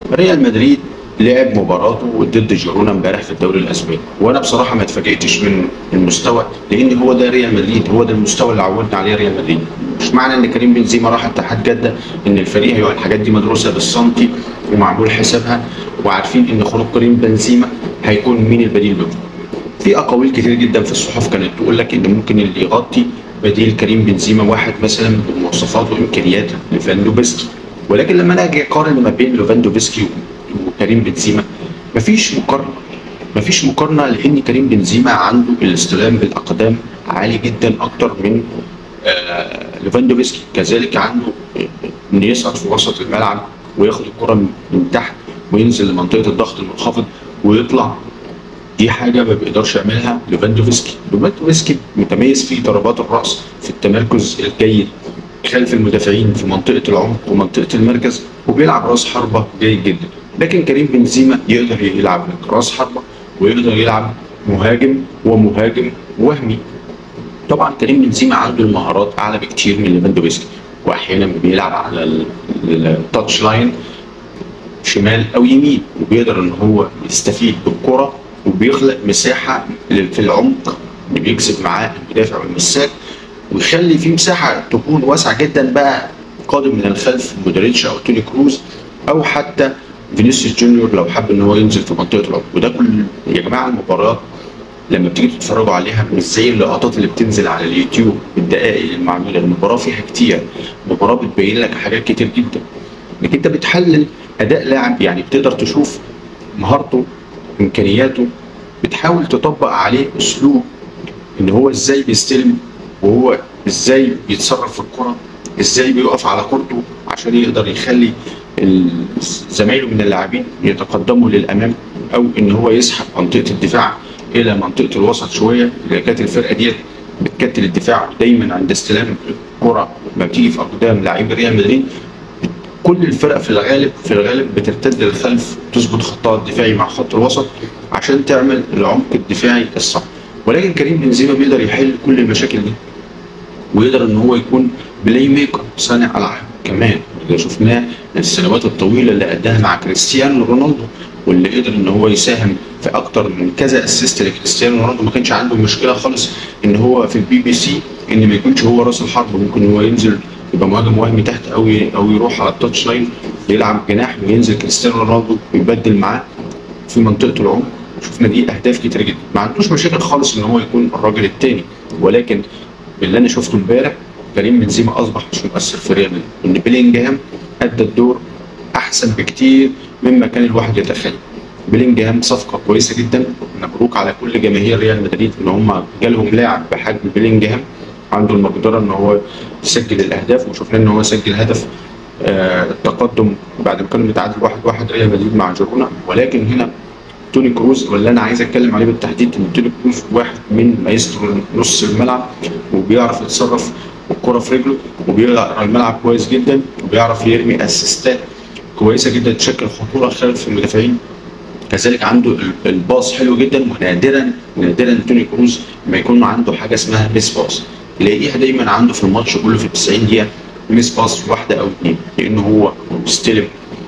ريال مدريد لعب مباراته ضد جيرونا امبارح في الدوري الاسباني وانا بصراحه ما اتفاجئتش من المستوى لان هو ده ريال مدريد هو ده المستوى اللي عودنا عليه ريال مدريد مش معنى ان كريم بنزيما راح اتحاد جده ان الفريق هيبقى الحاجات دي مدروسه بالسنتي ومعمول حسابها وعارفين ان خروج كريم بنزيما هيكون مين البديل له في اقاويل كتير جدا في الصحف كانت تقول لك ان ممكن اللي يغطي بديل كريم بنزيما واحد مثلا بمواصفات وامكانيات ليفاندوفسكي ولكن لما انا اجي اقارن ما بين ليفاندوفسكي وكريم بنزيما مفيش مقارنه مفيش مقارنه لان كريم بنزيما عنده الاستلام بالاقدام عالي جدا اكتر من آه ليفاندوفسكي كذلك عنده ان يصعد في وسط الملعب وياخد الكره من تحت وينزل لمنطقه الضغط المنخفض ويطلع دي حاجه ما بيقدرش يعملها ليفاندوفسكي ليفاندوفسكي متميز في ضربات الراس في التمركز الجيد خلف المدافعين في منطقه العمق ومنطقه المركز وبيلعب راس حربه جيد جدا لكن كريم بنزيما يقدر يلعب لك راس حربه ويقدر يلعب مهاجم ومهاجم وهمي طبعا كريم بنزيما عنده المهارات اعلى بكتير من ليفاندوفسكي واحيانا بيلعب على التاتش لاين شمال او يمين وبيقدر ان هو يستفيد بالكره وبيخلق مساحه في العمق اللي بيكسب معاه المدافع والمساك ويخلي فيه مساحه تكون واسعه جدا بقى قادم من الخلف مودريتش او توني كروز او حتى فينيسيوس جونيور لو حب ان هو ينزل في منطقه العمق وده كل يا جماعه المباريات لما بتيجي تتفرجوا عليها مش زي اللقطات اللي بتنزل على اليوتيوب بالدقائق المعموله المباراه فيها كتير المباراه بتبين لك حاجات كتير جدا انك انت بتحلل اداء لاعب يعني بتقدر تشوف مهارته امكانياته بتحاول تطبق عليه اسلوب ان هو ازاي بيستلم وهو ازاي بيتصرف في الكره ازاي بيقف على كورته عشان يقدر يخلي زمايله من اللاعبين يتقدموا للامام او ان هو يسحب منطقه الدفاع الى منطقه الوسط شويه اللي كانت الفرقه ديت بتكتل الدفاع دايما عند استلام الكره ما بتيجي في اقدام لاعبي ريال مدريد كل الفرق في الغالب في الغالب بترتد للخلف تظبط خطها الدفاعي مع خط الوسط عشان تعمل العمق الدفاعي الصح ولكن كريم بنزيما بيقدر يحل كل المشاكل دي ويقدر ان هو يكون بلاي ميكر صانع العاب كمان اللي شفناه السنوات الطويله اللي اداها مع كريستيانو رونالدو واللي قدر ان هو يساهم في اكتر من كذا اسيست لكريستيانو رونالدو ما كانش عنده مشكله خالص ان هو في البي بي سي ان ما يكونش هو راس الحرب ممكن هو ينزل يبقى مهاجم وهمي تحت او او يروح على التاتش لاين يلعب جناح وينزل كريستيانو رونالدو ويبدل معاه في منطقه العمق شفنا دي اهداف كتير جدا ما عندوش مشاكل خالص ان هو يكون الراجل الثاني ولكن باللي انا شفته امبارح كريم بنزيما اصبح مش مؤثر في ريال مدريد ان بيلينجهام ادى الدور احسن بكتير مما كان الواحد يتخيل بيلينجهام صفقه كويسه جدا مبروك على كل جماهير ريال مدريد ان هم جالهم لاعب بحجم بيلينجهام عنده المقدره ان هو يسجل الاهداف وشفنا ان هو سجل هدف آه التقدم بعد ما كانوا متعادل واحد واحد ريال مدريد مع جيرونا ولكن هنا توني كروز واللي انا عايز اتكلم عليه بالتحديد ان توني كروز واحد من مايسترو نص الملعب وبيعرف يتصرف والكره في رجله وبيقرا الملعب كويس جدا وبيعرف يرمي اسيستات كويسه جدا تشكل خطوره خلف المدافعين كذلك عنده الباص حلو جدا ونادرا نادرا توني كروز ما يكون عنده حاجه اسمها ميس باص تلاقيها دايما عنده في الماتش كله في 90 دقيقه ميس باص واحده او اثنين لانه هو مستلم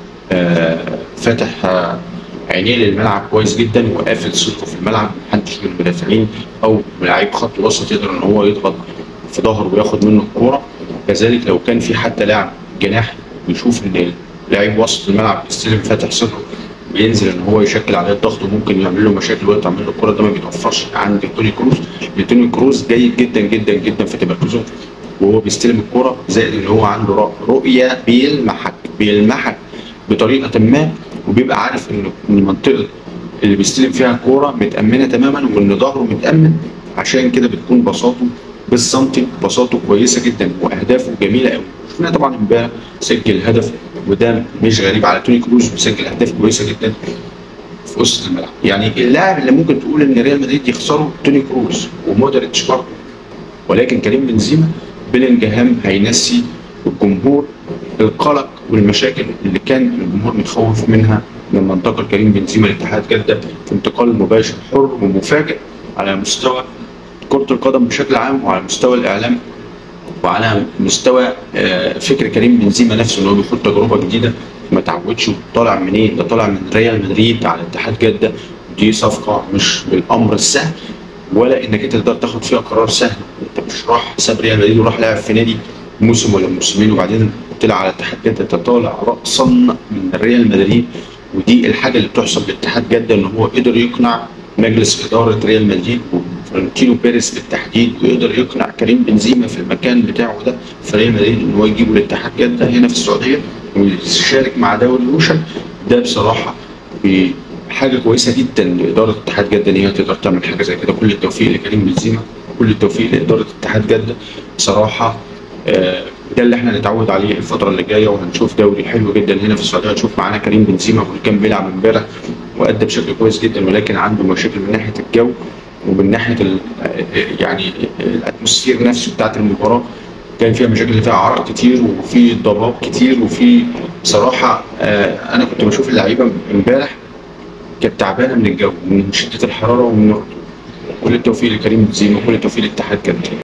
آه فتح آه عينيه للملعب كويس جدا وقافل صدره في الملعب محدش من المدافعين او لعيب خط وسط يقدر ان هو يضغط في ظهره وياخد منه الكوره كذلك لو كان في حتى لاعب جناح ويشوف ان لعيب وسط الملعب بيستلم فاتح صدره بينزل ان هو يشكل عليه الضغط وممكن يعمل له مشاكل ويقطع منه الكوره ده ما بيتوفرش عند توني كروز توني كروز جيد جدا جدا جدا في تمركزه وهو بيستلم الكوره زائد ان هو عنده رؤيه بيلمحك بيلمحك بطريقه ما وبيبقى عارف ان المنطقه اللي بيستلم فيها الكوره متامنه تماما وان ظهره متامن عشان كده بتكون بساطه بالسنتي بساطه كويسه جدا واهدافه جميله قوي شفنا طبعا امبارح سجل هدف وده مش غريب على توني كروز بيسجل اهداف كويسه جدا في وسط الملعب يعني اللاعب اللي ممكن تقول ان ريال مدريد يخسره توني كروز ومودريتش برضه ولكن كريم بنزيما بيلينجهام هينسي الجمهور القلق والمشاكل اللي كان الجمهور متخوف منها لما انتقل كريم بنزيما لاتحاد جده في انتقال مباشر حر ومفاجئ على مستوى كرة القدم بشكل عام وعلى مستوى الإعلام وعلى مستوى فكر كريم بنزيما نفسه ان هو بيخوض تجربه جديده ما تعودش طالع منين ده طالع من ريال مدريد على اتحاد جده دي صفقه مش بالامر السهل ولا انك انت تقدر تاخد فيها قرار سهل انت مش راح ساب ريال مدريد وراح لعب في نادي موسم ولا موسمين وبعدين طلع على اتحاد جده انت طالع راسا من ريال مدريد ودي الحاجه اللي بتحسب لاتحاد جده ان هو قدر يقنع مجلس اداره ريال مدريد وفلورنتينو بيريز بالتحديد ويقدر يقنع كريم بنزيما في المكان بتاعه ده في ريال مدريد ان هو يجيبه لاتحاد جده هنا في السعوديه ويشارك مع دوري روشن ده بصراحه حاجه كويسه جدا لاداره اتحاد جده ان هي تقدر تعمل حاجه زي كده كل التوفيق لكريم بنزيما كل التوفيق لاداره اتحاد جده بصراحه آه، ده اللي احنا نتعود عليه الفتره اللي جايه وهنشوف دوري حلو جدا هنا في السعوديه هنشوف معانا كريم بنزيما واللي كان بيلعب امبارح وادى بشكل كويس جدا ولكن عنده مشاكل من ناحيه الجو ومن ناحيه ال- يعني الاتموسفير نفسه بتاعت المباراه كان فيها مشاكل فيها عرق كتير وفي ضباب كتير وفي بصراحه آه، انا كنت بشوف اللعيبه امبارح كانت تعبانه من الجو من شده الحراره ومن كل التوفيق لكريم بنزيما وكل التوفيق لاتحاد جده